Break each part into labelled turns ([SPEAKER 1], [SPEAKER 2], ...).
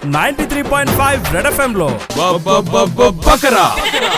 [SPEAKER 1] ninety three point five Red FM లో
[SPEAKER 2] బకరా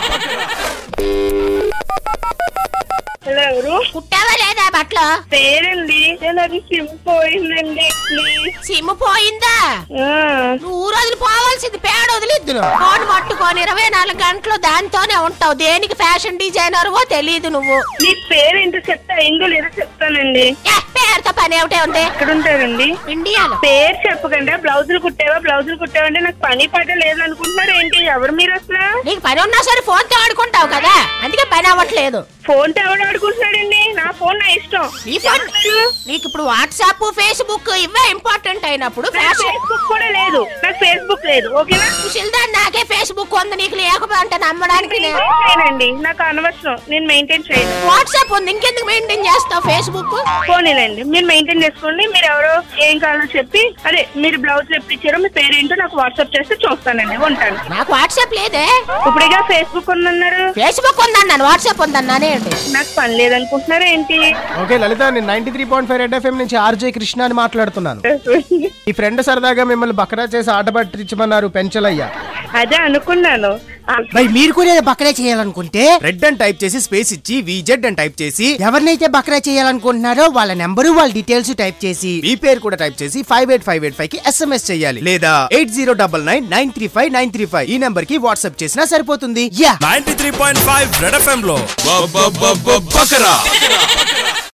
[SPEAKER 3] hello ఎవరు
[SPEAKER 4] కుట్టావా లేదా బట్టలు
[SPEAKER 3] పేరండి నేను అది సిమ్ పోయిందండి ప్లీజ్
[SPEAKER 4] సిమ్ పోయిందా
[SPEAKER 3] ఆ,
[SPEAKER 4] నువ్వు ఊరు వదిలి పోవాల్సింది పేడ వదిలిద్దును ఫోన్ పట్టుకొని ఇరవై నాలుగు గంటలు దాంతోనే ఉంటావు దేనికి ఫ్యాషన్ డిజైనర్వో తెలియదు నువ్వు
[SPEAKER 3] మీ పేరు ఏంటో చెప్తా అయిందో లేదో చెప్తానండి
[SPEAKER 4] ఏ, పేరుతో పని ఏమిటే ఉంది
[SPEAKER 3] ఎక్కడ ఉంటారండి
[SPEAKER 4] ఇండియాలో
[SPEAKER 3] పేరు చెప్పకుండా బ్లౌజులు కుట్టావా బ్లౌజులు కుట్టావంటే నాకు పని పాట లేదు అనుకుంటున్నారు ఏంటి ఎవరు మీరు అసలు
[SPEAKER 4] నీకు పని ఉన్నా సరే ఫోన్ తో ఆడుకుంటావు కదా అందుకే పని అవ్వట్లేదు
[SPEAKER 3] ఫోన్ తో ఎవడు ఆడుకుంటున్నాడండి నా ఫోన్ నా ఇష్టం
[SPEAKER 4] నీ ఫోన్ నీకు ఇప్పుడు వాట్సాప్ ఫేస్బుక్ ఇవే ఇంపార్టెంట్ అయినప్పుడు
[SPEAKER 3] నాకు
[SPEAKER 4] ఫ్యాషన్
[SPEAKER 3] ఫేస్బుక్ కూడా లేదు నాకు ఫేస్బుక్ లేదు ఓకేనా
[SPEAKER 4] సుశీల్దాన్ నాకే ఫేస్బుక్ ఉంది నీకు లేకపోతే నమ్మడానికి నేను
[SPEAKER 3] చేయనండి నాకు అనవసరం నేను మెయింటైన్ చేయను
[SPEAKER 4] వాట్సాప్ ఉంది ఇంకెందుకు మెయింటైన్ చేస్తావు ఫేస్బుక్
[SPEAKER 3] పోనీలండి మీరు మెయింటైన్ చేసుకోండి మీరు ఎవరో ఏం కావాలో చెప్పి అదే మీరు బ్లౌజ్ ఎప్పుడు ఇచ్చారో మీ పేరేంటో నాకు వాట్సాప్ చేస్తే చూస్తానండి ఉంటాను
[SPEAKER 4] నాకు వాట్సాప్ లేదే
[SPEAKER 3] ఇప్పుడుగా ఫేస్బుక్ ఉందన్నారు
[SPEAKER 4] ఫేస్బుక్ ఉందన్నాను వాట్సాప్ ఉందన్నానే ఏంటి
[SPEAKER 3] నాకు పని లేదనుకుంటున్నారా ఏంటి
[SPEAKER 5] ఓకే లలిత నేను ninety three point five Red FM నుంచి ఆర్జే కృష్ణ అని మాట్లాడుతున్నాను ఈ ఫ్రెండ్ సరదాగా మిమ్మల్ని బకరా చేసి ఆట పట్టించమన్నారు పెంచలయ్యా
[SPEAKER 3] అదే అనుకున్నాను ఆ,
[SPEAKER 6] మరి మీరు కూడా ఏదో బకరా చేయాలనుకుంటే
[SPEAKER 7] రెడ్ అని టైప్ చేసి స్పేస్ ఇచ్చి విజెడ్ అని టైప్ చేసి
[SPEAKER 6] ఎవరినైతే బకరా చేయాలనుకుంటున్నారో వాళ్ళ నెంబరు వాళ్ళ డీటెయిల్స్ టైప్ చేసి
[SPEAKER 7] మీ పేరు కూడా టైప్ చేసి five eight five eight five కి ఎస్ఎంఎస్ చేయాలి లేదా eight zero double nine nine three five nine three five ఈ నంబర్ కి వాట్సాప్ చేసినా సరిపోతుంది
[SPEAKER 6] యా
[SPEAKER 1] ninety three point five Red FM లో
[SPEAKER 2] బకరా